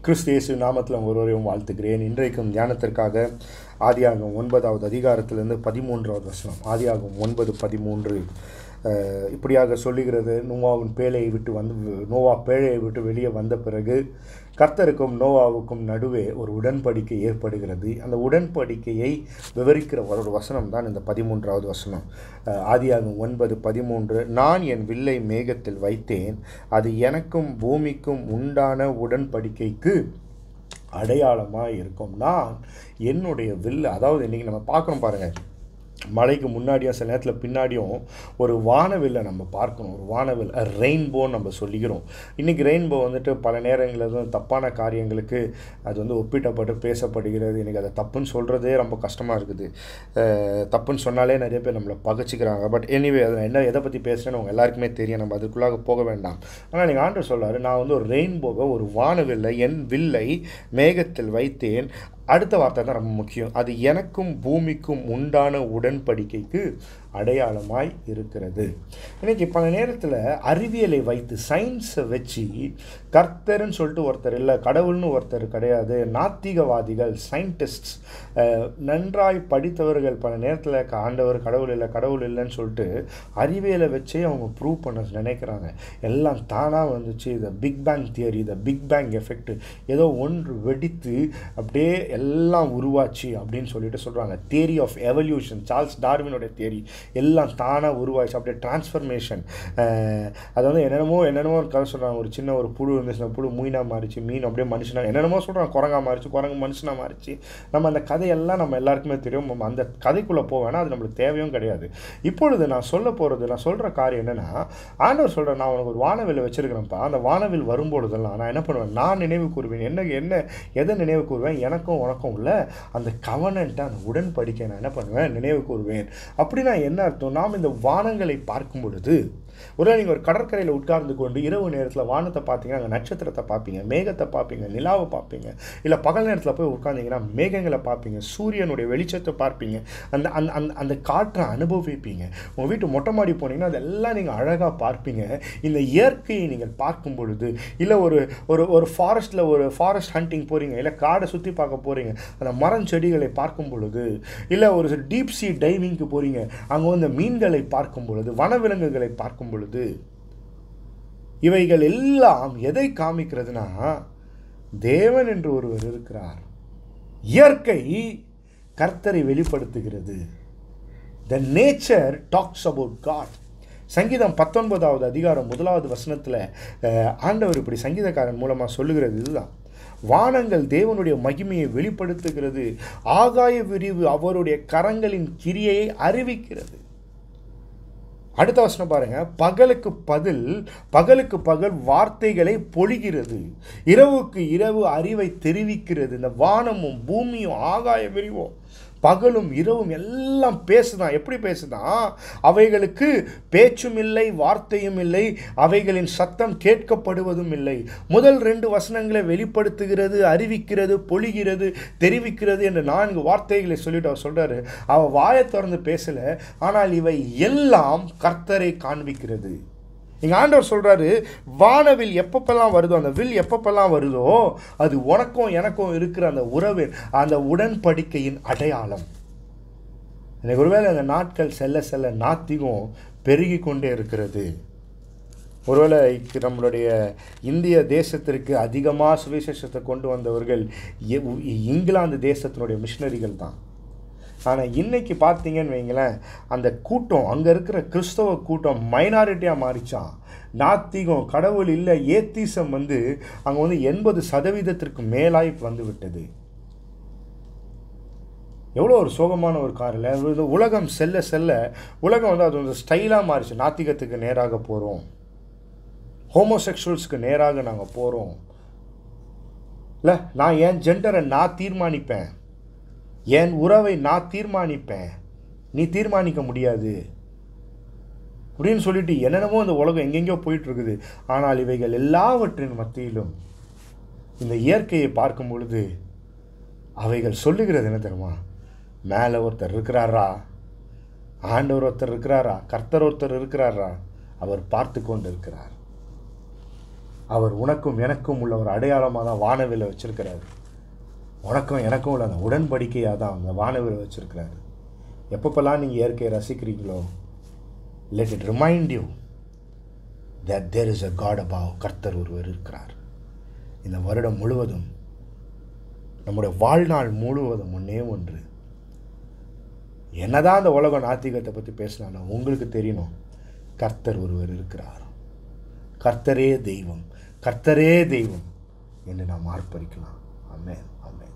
கிறிஸ்து இயேசு நாமத்தில் ஒருவரையும் வாழ்த்துக்கிறேன் இன்றைக்கும் தியானத்திற்காக ஆதியாகம் ஒன்பதாவது அதிகாரத்திலிருந்து பதிமூன்றாவது வசனம் ஆதியாகம் ஒன்பது பதிமூன்று அஹ், இப்படியாக சொல்லுகிறது நோவாவின் பேழையை விட்டு வந்து நோவா பேழையை விட்டு வெளியே வந்த பிறகு கர்த்தருக்கும் நோவாவுக்கும் நடுவே ஒரு உடன்படிக்கை ஏற்படுகிறது அந்த உடன்படிக்கையை விவரிக்கிற ஒரு வசனம் தான் இந்த பதிமூன்றாவது வசனம் அஹ், ஆதியாகம் ஒன்பது பதிமூன்று நான் என் வில்லை மேகத்தில் வைத்தேன் அது எனக்கும் பூமிக்கும் உண்டான உடன்படிக்கைக்கு அடையாளமாக இருக்கும் நான் என்னுடைய வில்லு அதாவது இன்றைக்கி நம்ம பார்க்குறோம் பாருங்கள் மழைக்கு முன்னாடியும் சில நேரத்தில் பின்னாடியும் ஒரு வானவில்லை நம்ம பார்க்கணும் ஒரு வானவில் ரெயின்போன்னு நம்ம சொல்லிக்கிறோம் இன்றைக்கி ரெயின்போ வந்துட்டு பல நேரங்களில் வந்து தப்பான காரியங்களுக்கு அது வந்து ஒப்பிட்டப்பட்டு பேசப்படுகிறது இன்றைக்கி அதை தப்புன்னு சொல்கிறதே ரொம்ப கஷ்டமாக இருக்குது அஹ், தப்புன்னு சொன்னாலே நிறைய பேர் நம்மளை பகைச்சிக்கிறாங்க பட் எனிவே அதை என்ன எதை பற்றி பேசுகிறேன்னு அவங்க எல்லாருக்குமே தெரியும் நம்ம அதுக்குள்ளாக போக வேண்டாம் ஆனால் நீங்கள் ஆண்டர் சொல்றாரு நான் வந்து ஒரு ரெயின்போவை ஒரு வானவில்லை என் வில்லை மேகத்தில் வைத்தேன் அடுத்த வார்த்தை தான் ரொம்ப முக்கியம் அது எனக்கும் பூமிக்கும் உண்டான உடன்படிக்கைக்கு அடையாளமாய் இருக்கிறது இன்னைக்கு பல நேரத்தில் அறிவியலை வைத்து சயின்ஸை வச்சு கர்த்தர்னு சொல்லிட்டு ஒருத்தர் இல்லை கடவுள்னு ஒருத்தர் கிடையாது நாத்திகவாதிகள் சயின்டிஸ்ட்ஸ் நன்றாய் படித்தவர்கள் பல நேரத்தில் ஆண்டவர் கடவுள் இல்லை கடவுள் இல்லைன்னு சொல்லிட்டு அறிவியலை வச்சே அவங்க ப்ரூவ் பண்ண நினைக்கிறாங்க எல்லாம் தானாக வந்துச்சு இந்த பிக் பேங் தியரி இந்த பிக் பேங் எஃபெக்ட் ஏதோ ஒன்று வெடித்து அப்படியே எல்லாம் உருவாச்சு அப்படின்னு சொல்லிட்டு சொல்கிறாங்க தியரி ஆஃப் எவல்யூஷன் சார்ல்ஸ் டார்வினோட தியரி எல்லாம் தானாக உருவாச்சு அப்படியே டிரான்ஸ்ஃபர்மேஷன் அது வந்து என்னென்னமோ என்னென்னமோ ஒரு கதை சொல்கிறாங்க ஒரு சின்ன ஒரு புழு இருந்துச்சு அந்த புழு மீனாக மாறிச்சு மீன் அப்படியே மனுஷனா என்னென்னமோ சொல்கிறாங்க குரங்கா மாறிச்சு குரங்கு மனுஷனாக மாறிச்சு நம்ம அந்த கதையெல்லாம் நம்ம எல்லாருக்குமே தெரியும் நம்ம அந்த கதைக்குள்ளே போவேன்னா அது நம்மளுக்கு தேவையும் கிடையாது இப்பொழுது நான் சொல்ல போகிறது நான் சொல்கிற காரியம் என்னென்னா ஆண்டவர் சொல்கிறேன் நான் உனக்கு ஒரு வானவில் வச்சுருக்கிறேன்ப்பா அந்த வானவில் வரும்பொழுதெல்லாம் நான் என்ன பண்ணுவேன் நான் நினைவு கூறுவேன் என்ன என்ன எதை நினைவு கூறுவேன் எனக்கும் உனக்கும் உள்ள அந்த கவனன்ட்டு அந்த உடன்படிக்கை நான் என்ன பண்ணுவேன் நினைவு கூறுவேன் அப்படின்னா என்ன அர்த்தம் நாம் இந்த வானங்களை பார்க்கும் பொழுது ஒருவேளை நீங்கள் ஒரு கடற்கரையில் உட்கார்ந்து கொண்டு இரவு நேரத்தில் வானத்தை பார்த்தீங்கன்னா அங்கே நட்சத்திரத்தை பார்ப்பீங்க மேகத்தை பார்ப்பீங்க நிலாவை பார்ப்பீங்க இல்லை பகல் நேரத்தில் போய் உட்கார்ந்தீங்கன்னா மேகங்களை பார்ப்பீங்க சூரியனுடைய வெளிச்சத்தை பார்ப்பீங்க அந்த அந்த அந்த அந்த காற்றை அனுபவிப்பீங்க உங்கள் வீட்டு மொட்டை மாடி போனீங்கன்னா அதெல்லாம் நீங்கள் அழகாக பார்ப்பீங்க இந்த இயற்கையை நீங்கள் பார்க்கும் பொழுது இல்லை ஒரு ஒரு ஒரு ஃபாரஸ்ட்டில் ஒரு ஃபாரஸ்ட் ஹண்டிங் போகிறீங்க இல்லை காடை சுற்றி பார்க்க போகிறீங்க அந்த மரம் செடிகளை பார்க்கும் பொழுது இல்லை ஒரு டீப் சீ டைவிங்க்கு போகிறீங்க அங்கே வந்து மீன்களை பார்க்கும் பொழுது வனவிலங்குகளை பார்க்கும் பொழுது இவைகள் எல்லாம் எதை காமிக்கிறதுனா தேவன் என்று ஒருவர் இருக்கிறார் இயற்கை கர்த்தரை வெளிப்படுத்துகிறது the nature talks about God சங்கீதம் பத்தொன்பதாவது அதிகாரம் முதலாவது வசனத்தில் ஆண்டவர் இப்படி சங்கீதக்காரன் மூலமாக சொல்லுகிறது இதுதான் வானங்கள் தேவனுடைய மகிமையை வெளிப்படுத்துகிறது ஆகாய விரிவு அவருடைய கரங்களின் கிரியையை அறிவிக்கிறது அடுத்த வசனம் பாருங்க பகலுக்கு பதில் பகலுக்கு பகல் வார்த்தைகளை பொழிகிறது இரவுக்கு இரவு அறிவை தெரிவிக்கிறது இந்த வானமும் பூமியும் ஆகாய விரிவும் பகலும் இரவும் எல்லாம் பேசுதான் எப்படி பேசுதான் அவைகளுக்கு பேச்சும் இல்லை வார்த்தையும் இல்லை அவைகளின் சத்தம் கேட்கப்படுவதும் இல்லை முதல் ரெண்டு வசனங்களை வெளிப்படுத்துகிறது அறிவிக்கிறது பொழிகிறது தெரிவிக்கிறது என்ற நான்கு வார்த்தைகளை சொல்லிட்டு அவர் சொல்றாரு அவ வாயை திறந்து பேசல ஆனால் இவை எல்லாம் கர்த்தரை காண்பிக்கிறது இங்கே ஆண்டவர் சொல்கிறாரு வானவில் எப்பப்பெல்லாம் வருதோ அந்த வில் எப்பப்பெல்லாம் வருதோ அது உனக்கும் எனக்கும் இருக்கிற அந்த உறவின் அந்த உடன்படிக்கையின் அடையாளம் எனக்கு ஒருவேளை அந்த நாட்கள் செல்ல செல்ல நாத்திகம் பெருகி கொண்டே இருக்கிறது ஒருவேளை இக்கு நம்மளுடைய இந்திய தேசத்திற்கு அதிகமாக சுவிசேஷத்தை கொண்டு வந்தவர்கள் எ- இங்கிலாந்து தேசத்தினுடைய மிஷினரிகள் தான் ஆனால் இன்னைக்கு பார்த்தீங்கன்னு வைங்களேன் அந்த கூட்டம் அங்கே இருக்கிற கிறிஸ்தவ கூட்டம் மைனாரிட்டியாக மாறிச்சான் நாத்திகம் கடவுள் இல்லை ஏத்தீசம் வந்து அங்கே வந்து எண்பது சதவீதத்திற்கு மேலாய் வந்து விட்டது எவ்வளோ ஒரு சோகமான ஒரு காரில் இது உலகம் செல்ல செல்ல உலகம் வந்து அது வந்து ஸ்டைலாக மாறிச்சு நாத்திகத்துக்கு நேராக போகிறோம் ஹோமோசெக்ஷுவல்ஸ்க்கு நேராக நாங்கள் போகிறோம் இல்லை நான் என் ஜெண்டரை நான் தீர்மானிப்பேன் என் உறவை நான் தீர்மானிப்பேன் நீ தீர்மானிக்க முடியாது அப்படின்னு சொல்லிட்டு என்னென்னமோ இந்த உலகம் எங்கெங்கேயோ போயிட்டு இருக்குது ஆனால் இவைகள் எல்லாவற்றின் மத்தியிலும் இந்த இயற்கையை பார்க்கும் பொழுது அவைகள் சொல்லுகிறது என்ன தெரியுமா மேலே ஒருத்தர் இருக்கிறாரா ஆண்டவர் ஒருத்தர் இருக்கிறாரா கர்த்தர் ஒருத்தர் இருக்கிறாரா அவர் பார்த்து கொண்டு இருக்கிறார் அவர் உனக்கும் எனக்கும் உள்ள ஒரு அடையாளமாக தான் வானவில்லை வச்சிருக்கிறாரு உனக்கும் எனக்கும் உள்ள அந்த உடன்படிக்கையாக தான் அந்த வானவில்லை வச்சிருக்கிறாரு எப்பப்பெல்லாம் நீங்கள் இயற்கையை ரசிக்கிறீங்களோ let it remind you that there is a God above கர்த்தர் ஒருவர் இருக்கிறார் இந்த வருடம் முழுவதும் நம்முடைய வாழ்நாள் முழுவதும் ஒன்றே ஒன்று என்னதான் அந்த உலகம் நாத்திகத்தை பற்றி பேசினாலும் உங்களுக்கு தெரியணும் கர்த்தர் ஒருவர் இருக்கிறார் கர்த்தரே தெய்வம் கர்த்தரே தெய்வம் என்று நாம் ஆர்ப்பரிக்கலாம் அமேன் அமேன்